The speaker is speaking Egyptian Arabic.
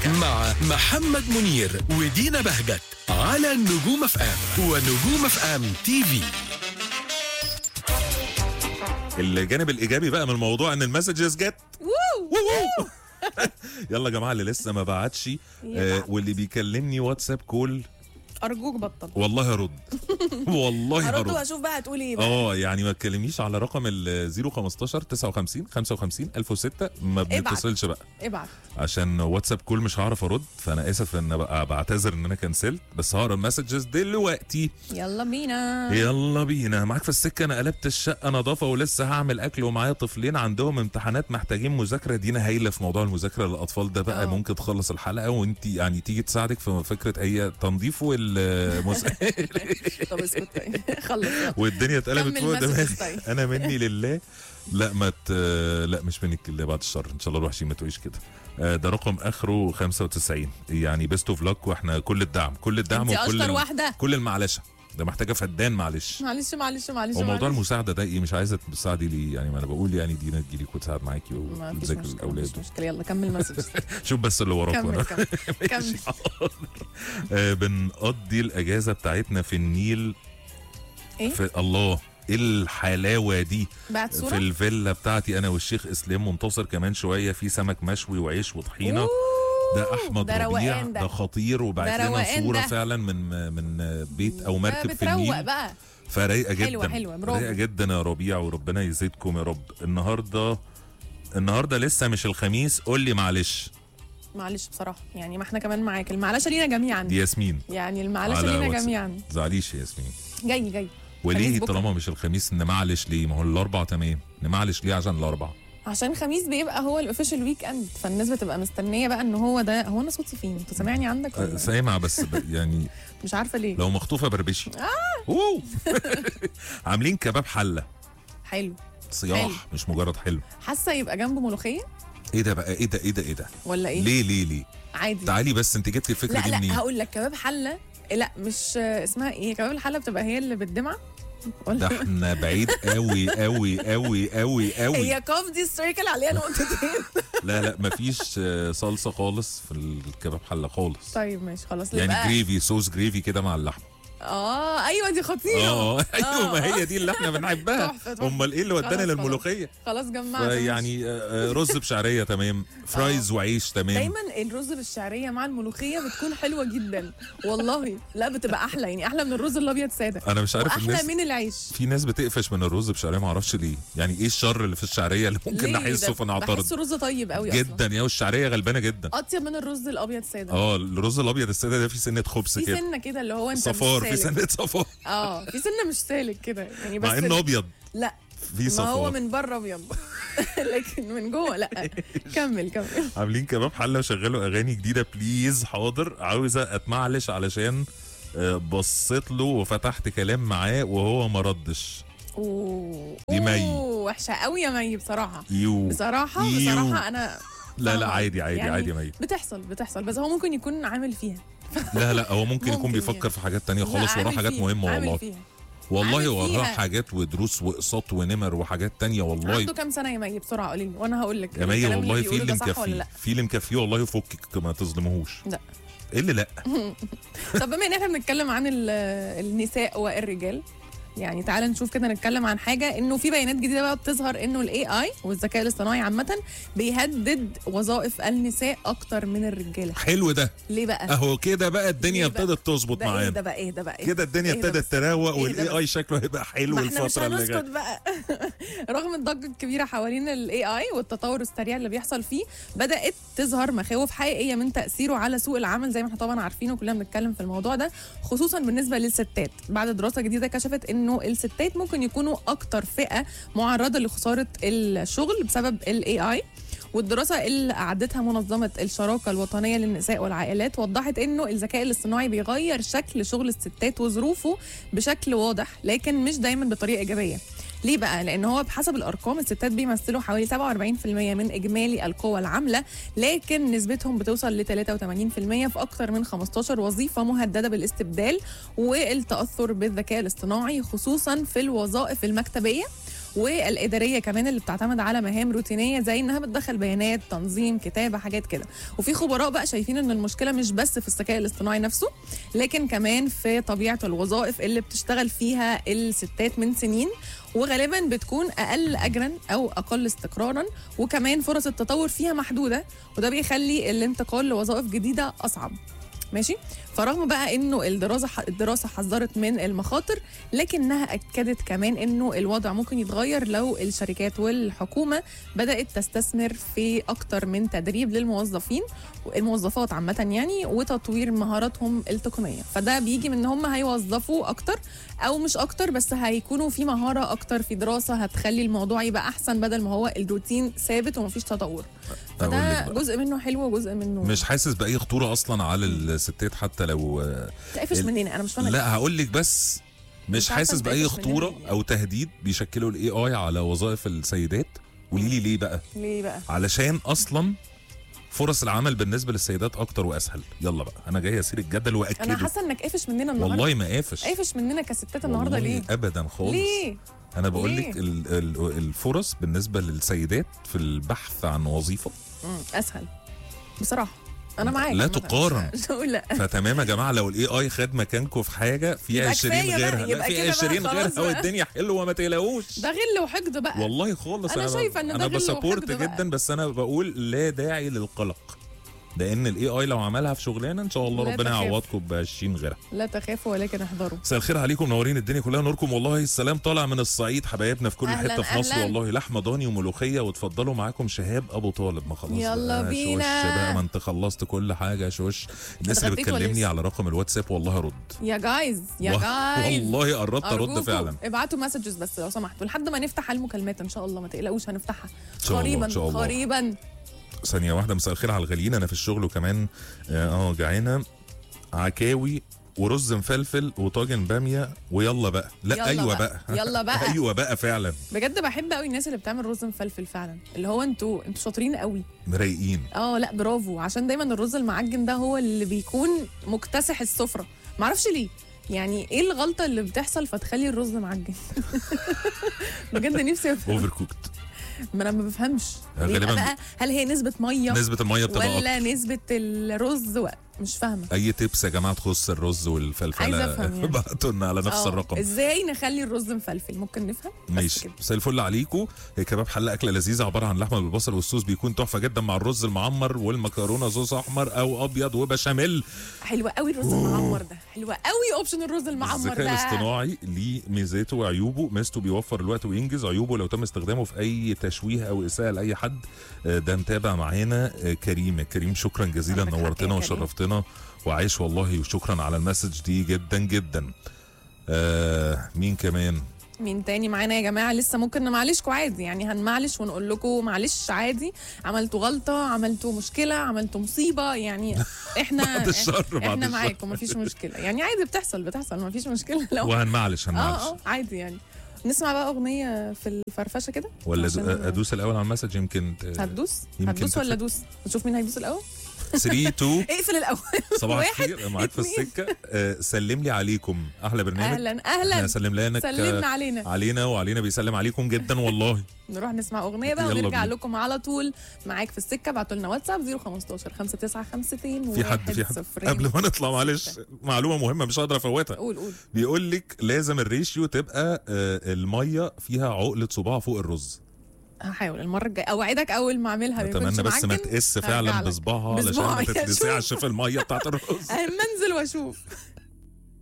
مع محمد منير ودينا بهجت على نجوم اف ام ونجوم اف ام تي في الجانب الايجابي بقى من الموضوع ان المسجز جت وو يلا يا جماعه اللي لسه ما بعتش آه واللي بيكلمني واتساب كول ارجوك بطل والله هرد والله هرد هرد واشوف بقى هتقول ايه بقى اه يعني ما تكلمنيش على رقم ال 015 59 55 1006 ما بنتصلش بقى ابعت عشان واتساب كول مش هعرف ارد فانا اسف ان بقى بعتذر ان انا كنسلت بس هقرا المسجز دلوقتي يلا بينا يلا بينا معاك في السكه انا قلبت الشقه نظافه ولسه هعمل اكل ومعايا طفلين عندهم امتحانات محتاجين مذاكره دينا هايله في موضوع المذاكره للاطفال ده بقى اه. ممكن تخلص الحلقه وانت يعني تيجي تساعدك في فكره هي تنظيف والمس... طب اسكت طيب خلص يلا. والدنيا اتقلبت كمل فوق مسجز دماغي طيب. انا مني لله لا ما ت... لا مش منك لله بعد الشر ان شاء الله الوحشين ما تقوليش كده آه، ده رقم اخره 95 يعني بيست اوف لك واحنا كل الدعم كل الدعم انت وكل اشطر واحده كل المعلشه ده محتاجه فدان معلش معلش معلش معلش هو موضوع معلش. المساعده ده ايه مش عايزه تساعدي لي يعني ما انا بقول يعني دينا تجيلك وتساعد معاكي ما فيش وتذاكر مشكله الاولاد مفيش مشكله يلا كمل مسج شوف بس اللي وراك كمل وانا كمل كمل ماشي، حاضر. آه، بنقضي الاجازه بتاعتنا في النيل ايه في الله ايه الحلاوه دي بعت في صوره الفيلا بتاعتي انا والشيخ اسلام منتصر كمان شويه في سمك مشوي وعيش وطحينه أوه، ده احمد ده ربيع روقان ده ده خطير وبعت ده لنا روقان صوره ده. فعلا من من بيت او مركب في بتروق النيل بقى فرايقه جدا حلوة- حلوة، برافو. رايقه جدا يا ربيع وربنا يزيدكم يا رب النهارده النهارده لسه مش الخميس قول لي معلش معلش بصراحه يعني ما احنا كمان معاك المعلشه لينا جميعا دي ياسمين يعني المعلشه على لينا واتساب. جميعا زعليش يا ياسمين جاي جاي وليه خميس بكرة. طالما مش الخميس نمعلش ليه ما هو الاربع تمام نمعلش ليه عشان الاربع عشان خميس بيبقى هو الاوفيشال ويك اند فالناس بتبقى مستنيه بقى ان هو ده هو انا صوتي فين انت سامعني عندك أه، ولا سامع بس ب- يعني مش عارفه ليه لو مخطوفه بربشي آه. أوه. عاملين كباب حله حلو صياح حلو. مش مجرد حلو حاسه يبقى جنبه ملوخيه ايه ده بقى ايه ده ايه ده ايه ده ولا ايه ليه ليه ليه عادي تعالي بس انت جبتي الفكره لا دي لا منين هقول لك كباب حله لا مش آه، اسمها ايه كباب الحله بتبقى هي اللي بالدمعه ولا ده احنا بعيد قوي قوي قوي قوي قوي هي كاف دي ستريكل عليها نقطتين لا لا مفيش آه، صلصه خالص في الكباب حله خالص طيب ماشي خلاص يعني يبقى- جريفي صوص جريفي كده مع اللحمه اه ايوه دي خطيره اه ايوه ما آه. هي دي اللي احنا بنحبها تحفة، تحفة. امال ايه اللي ودانا خلاص، خلاص. للملوخيه خلاص جمعت يعني آه، آه، رز بشعريه تمام فرايز وعيش تمام دايما الرز بالشعريه مع الملوخيه بتكون حلوه جدا والله لا بتبقى احلى يعني احلى من الرز الابيض ساده انا مش عارف واحلى الناس من العيش في ناس بتقفش من الرز بشعريه ما اعرفش ليه يعني ايه الشر اللي في الشعريه اللي ممكن ليه؟ نحسه ده فنعترض بحسه رز طيب قوي اصلا جدا يا والشعريه غلبانه جدا اطيب من الرز الابيض ساده اه الرز الابيض الساده ده فيه سنه خبز في كده سنه كده اللي هو انت صفار مش في سالك. سنه صفار اه في سنه مش سالك كده يعني بس مع انه ابيض لا في ما هو صفار من بره ابيض لكن من جوه لا كمل كمل عاملين كباب حله وشغلوا اغاني جديده بليز حاضر عاوزه اتمعلش علشان آه، بصيت له وفتحت كلام معاه وهو ما ردش اوه دي مي. أوه، وحشه قوي يا مي بصراحه يو بصراحه يو. بصراحه انا لا لا فاهمة. عادي عادي يعني عادي يا مي بتحصل بتحصل بس هو ممكن يكون عامل فيها لا لا هو ممكن يكون ممكن بيفكر يعني. في حاجات تانية لا، خالص وراه عامل حاجات فيها، مهمه عامل والله فيها. والله عامل وراه فيها. حاجات ودروس واقساط ونمر وحاجات تانية والله عنده كام سنه يا مي بسرعه قولي لي وانا هقول لك يا مي الكلام والله في بيقوله اللي ده صح ولا مكفيه لا في اللي مكفيه والله فكك ما تظلمهوش لا. ايه اللي لا طب بما ان احنا بنتكلم عن ال- النساء والرجال يعني تعال نشوف كده نتكلم عن حاجه انه في بيانات جديده بقى بتظهر انه الاي اي والذكاء الاصطناعي عامه بيهدد وظائف النساء اكتر من الرجاله حلو ده ليه بقى اهو كده بقى الدنيا ليه بقى؟ ابتدت تظبط ده ايه معانا ده بقى ايه ده بقى ايه كده الدنيا إيه ده ابتدت بس؟ تروق إيه ده والاي بس؟ اي شكله هيبقى حلو ما احنا مش الفتره اللي هنسكت جايه بقى رغم الضجه الكبيره حوالين الاي اي والتطور السريع اللي بيحصل فيه بدات تظهر مخاوف حقيقيه من تاثيره على سوق العمل زي ما احنا طبعا عارفين وكلنا بنتكلم في الموضوع ده خصوصا بالنسبه للستات بعد دراسه جديده كشفت انه الستات ممكن يكونوا اكتر فئه معرضه لخساره الشغل بسبب الاي اي والدراسة اللي أعدتها منظمة الشراكة الوطنية للنساء والعائلات وضحت إنه الذكاء الاصطناعي بيغير شكل شغل الستات وظروفه بشكل واضح لكن مش دايما بطريقة إيجابية. ليه بقى؟ لأن هو بحسب الأرقام الستات بيمثلوا حوالي 47% من إجمالي القوى العاملة لكن نسبتهم بتوصل ل 83% في أكثر من 15 وظيفة مهددة بالاستبدال والتأثر بالذكاء الاصطناعي خصوصا في الوظائف المكتبية والاداريه كمان اللي بتعتمد على مهام روتينيه زي انها بتدخل بيانات تنظيم كتابه حاجات كده وفي خبراء بقى شايفين ان المشكله مش بس في الذكاء الاصطناعي نفسه لكن كمان في طبيعه الوظائف اللي بتشتغل فيها الستات من سنين وغالبا بتكون اقل اجرا او اقل استقرارا وكمان فرص التطور فيها محدوده وده بيخلي الانتقال لوظائف جديده اصعب ماشي فرغم بقى انه الدراسه الدراسه حذرت من المخاطر لكنها اكدت كمان انه الوضع ممكن يتغير لو الشركات والحكومه بدات تستثمر في اكتر من تدريب للموظفين الموظفات عامه يعني وتطوير مهاراتهم التقنيه فده بيجي من ان هم هيوظفوا اكتر او مش اكتر بس هيكونوا في مهاره اكتر في دراسه هتخلي الموضوع يبقى احسن بدل ما هو الروتين ثابت ومفيش تطور أقول فده لك بقى. جزء منه حلو وجزء منه مش حاسس باي خطوره اصلا على الستات حتى لو تقفش ال- مننا انا مش فاهمه لا هقول لك بس مش مش عارفة حاسس أنت باي قافش مننا خطوره ليه. او تهديد بيشكله الاي اي على وظائف السيدات قولي لي ليه بقى ليه بقى علشان اصلا فرص العمل بالنسبه للسيدات اكتر واسهل يلا بقى انا جاي اسير الجدل انا واكده حاسه انك قافش مننا النهارده والله ما قافش قافش مننا كستات النهارده والله ليه ابدا خالص ليه انا بقول ليه؟ لك ال- ال- الفرص بالنسبه للسيدات في البحث عن وظيفه مم، اسهل بصراحه انا معاك لا عامة. تقارن. مش هقول لا فتمام يا جماعه لو الاي اي خد مكانكم في حاجه في يبقى 20 كفاية بقى، غيرها لا يبقى في كده بقى 20 خلاص غيرها بقى. والدنيا حلوه ما تقلقوش ده غل وحقد بقى والله خالص أنا ب- شايفة إن ده انا غل بسبورت وحقد بقى. جدا بس انا بقول لا داعي للقلق لان الاي اي لو عملها في شغلانه ان شاء الله لا ربنا تخاف. يعوضكم ب 20 غيرها لا تخافوا ولكن احذروا مساء الخير عليكم منورين الدنيا كلها نوركم والله السلام طالع من الصعيد حبايبنا في كل أهلاً، حته في مصر أهلاً. والله لحمه ضاني وملوخيه وتفضلوا معاكم شهاب ابو طالب ما خلاص يلا بقى بينا. شوش بقى ما انت خلصت كل حاجه شوش الناس اللي اتغديت ولا بتكلمني لسه؟ على رقم الواتساب والله ارد يا جايز يا و- جايز والله قربت ارد أرجوكم فعلا ابعتوا مسجز بس لو سمحتوا لحد ما نفتح المكالمات ان شاء الله ما تقلقوش هنفتحها شاء الله، قريبا إن شاء الله. قريبا ثانيه واحده مساء الخير على الغاليين انا في الشغل وكمان اه آه، جعانه عكاوي ورز مفلفل وطاجن باميه ويلا بقى لا يلا ايوه بقى. بقى, يلا بقى. ايوه بقى فعلا بجد بحب قوي الناس اللي بتعمل رز مفلفل فعلا اللي هو انتوا انتوا شاطرين قوي مرايقين اه لا برافو عشان دايما الرز المعجن ده هو اللي بيكون مكتسح السفره معرفش ليه يعني ايه الغلطه اللي بتحصل فتخلي الرز معجن بجد نفسي افهم اوفر كوكت ما انا ما بفهمش غالباً بيبقى بقى هل هي نسبه ميه نسبه الميه بتبقى ولا اكتر نسبه الرز و... مش فاهمه اي تبس يا جماعه تخص الرز والفلفله عايزة أفهم يعني. ابعتوا لنا على نفس آه، الرقم ازاي نخلي الرز مفلفل ممكن نفهم بس ماشي كده. مساء الفل عليكم هي كباب حله اكله لذيذه عباره عن لحمه بالبصل والصوص بيكون تحفه جدا مع الرز المعمر والمكرونه صوص احمر او ابيض وبشاميل حلوه قوي الرز المعمر ده حلوه قوي اوبشن الرز المعمر الذكاء ده الاصطناعي ليه ميزاته وعيوبه ميزته بيوفر الوقت وينجز عيوبه لو تم استخدامه في اي تشويه او اساءه لاي حد آه، ده متابع معانا آه، كريم كريم شكرا جزيلا عندك حق يا نورتنا كريم. وشرفتنا وعايش والله وشكرا على المسج دي جدا جدا آه مين كمان مين تاني معانا يا جماعه لسه ممكن معلشكوا عادي يعني هنمعلش ونقول لكم معلش عادي عملتوا غلطه عملتوا مشكله عملتوا مصيبه يعني احنا بعد الشر، بعد احنا الشر. معاكم مفيش مشكله يعني عادي بتحصل بتحصل مفيش مشكله لو وهنمعلش اه هنمعلش اه عادي يعني نسمع بقى اغنيه في الفرفشه كده ولا عشان- أدو- ادوس الاول على المسج يمكن ت- هتدوس يمكن هتدوس ولا تفرق. ادوس نشوف مين هيدوس الاول 3 2 اقفل الاول صباح واحد، الخير معاك في اتنين. السكه آه سلم لي عليكم احلى برنامج اهلا اهلا سلم لك سلمنا علينا علينا وعلينا بيسلم عليكم جدا والله نروح نسمع اغنيه بقى يلا ونرجع بينا. لكم على طول معاك في السكه ابعتوا لنا واتساب 015 5952 في حد في حد قبل ما نطلع معلش معلومه مهمه مش هقدر افوتها قول قول بيقول لك لازم الريشيو تبقى آه، الميه فيها عقله صباع فوق الرز هحاول المره الجايه اوعدك اول ما اعملها ما يكونش اتمنى بس ما معجن، تقس هرجع فعلا لك. بصباعها علشان ما بصباعي، تتلسعش أشوف. في الميه بتاعت الرز اما انزل واشوف